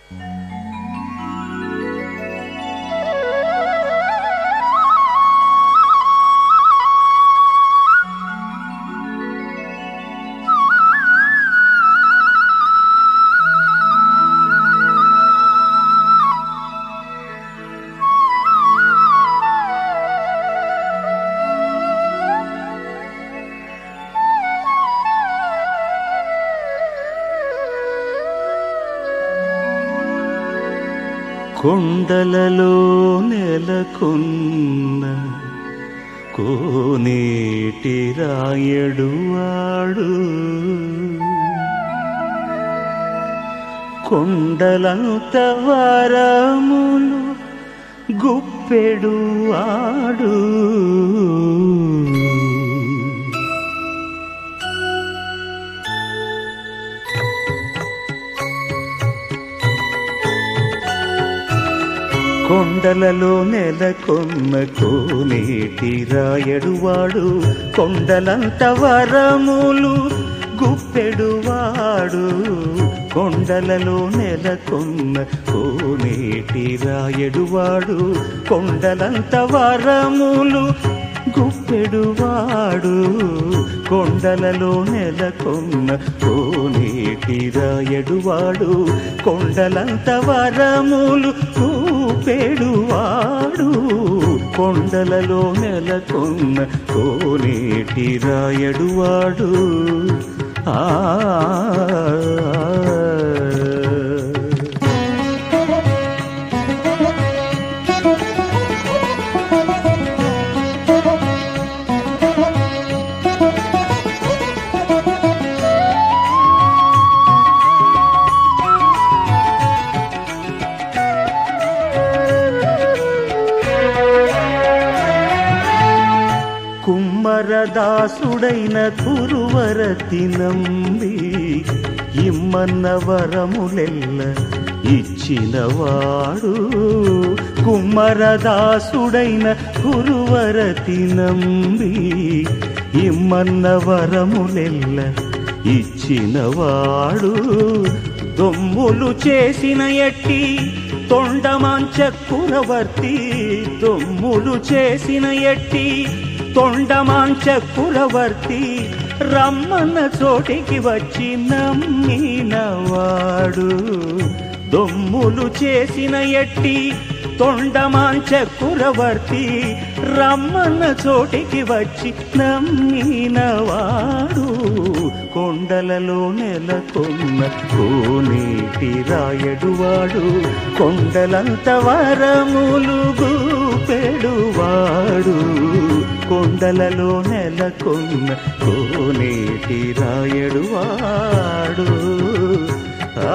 కొండలలో నెలకొన్న కోనేటి రాయడు వాడు కొండలంత వరములు గుప్పెడు వాడు కొండలలో నెలకొన్న కోనేటి రాయడువాడు కొండలంత వరములు గుప్పెడువాడు కొండలలో నెలకొన్న కోనేటి రాయడువాడు కొండలంత వరములు గుప్పెడువాడు కొండలలో నెలకొన్న కోనేటి రాయడువాడు కొండలంత వరములు కూపెడువాడు కొండలలో నెలకొన్న కోనేటి రాయడువాడు ఆ కుమ్మరదాసుడైన కురువరతి నంబి ఇమ్మన్న వరములెల్ల ఇచ్చినవాడు కుమ్మరదాసుడైన కురువరతి నంబి ఇమ్మన్న వరములెల్ల ఇచ్చినవాడు దొమ్ములు చేసిన ఎట్టి తొండమాంచ కురవర్తి దొమ్ములు చేసిన ఎట్టి తొండమాంచ కురవర్తి రమ్మన్న చోటికి వచ్చి నమ్మినవాడు దొమ్ములు చేసిన ఎట్టి తొండమాంచ కురవర్తి రమ్మన్న చోటికి వచ్చి నమ్మినవాడు కొండలలో నెలకొన్న కోనేటి రాయడువాడు కొండలంత వరములు గూపెడువాడు కొండలలో నెలకొన్న కోనేటి రాయడువాడు ఆ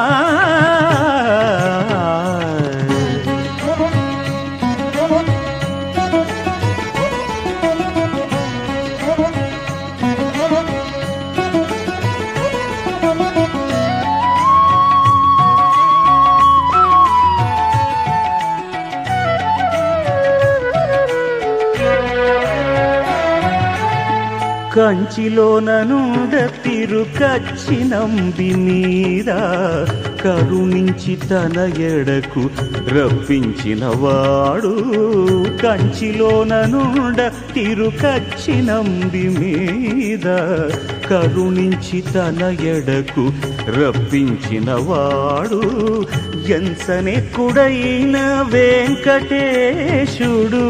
కంచిలోన నుండ తిరుకచ్చినంబి మీద కరుణించి తన ఎడకు రప్పించినవాడు కంచిలోన నుండ తిరుకచ్చినంబి మీద కరుణించి తన ఎడకు రప్పించినవాడు ఎంచనెక్కుడైన వెంకటేశుడు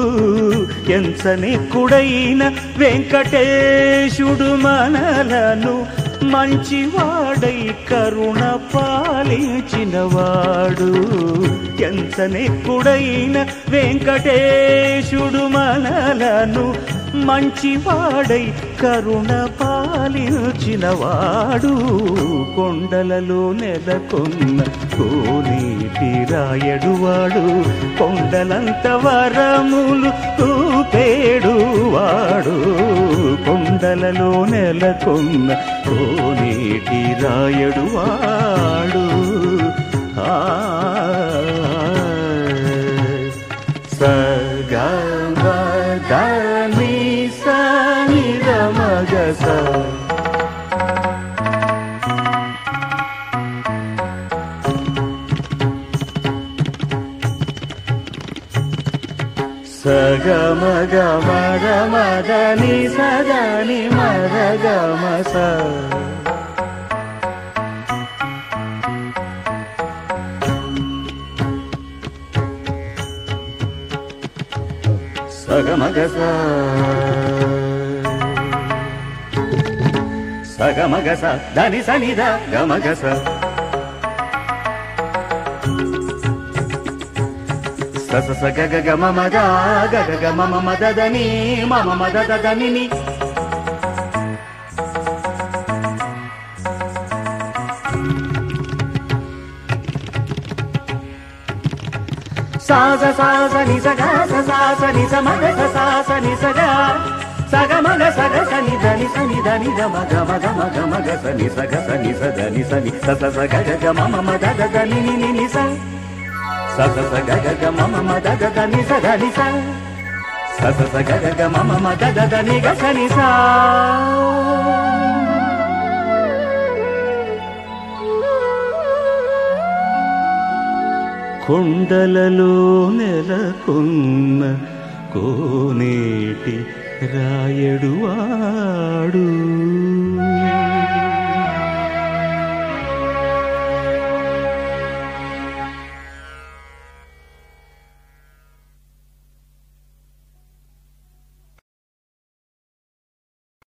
ఎంచనెక్కుడైన వెంకటేశుడు మనలను మంచివాడై కరుణ పాలించినవాడు ఎంతనెక్కుడైన వెంకటేశుడు మనలను మంచివాడై కరుణ పాలించినవాడు కొండలలో నెలకొన్న కోనేటి రాయడువాడు కొండలంత వరములు కూపేడువాడు కొండలలో నెలకొన్న కోనేటి రాయడువాడు ఆ సగమదని సని రమగస సగమగ మగ మదని సదని మరగమ స సగమగ స సగమగ స దని సని ద గమగ స స స స గ గ గ మ మ ద గ గ గ మ మ మ ద ద ని మ మ మ ద ద ద ని ని సా స సా స ని స గ స సా స ని స మ గ స సా స ని స గ స గ మ గ స గ స ని ద ని స ని ద ని ద మ గ మ గ మ గ మ గ స ని స గ స ని స ద ని స ని స స స గ గ గ మ మ మ ద ద ద ని ని ని ని స స స స గ గ గ మ మ మ ద ద ద ని స ద ని స స స స గ గ గ మ మ మ ద ద ద ని గ స ని స కొండలలో నెలకొన్న కోనేటి రాయడువాడు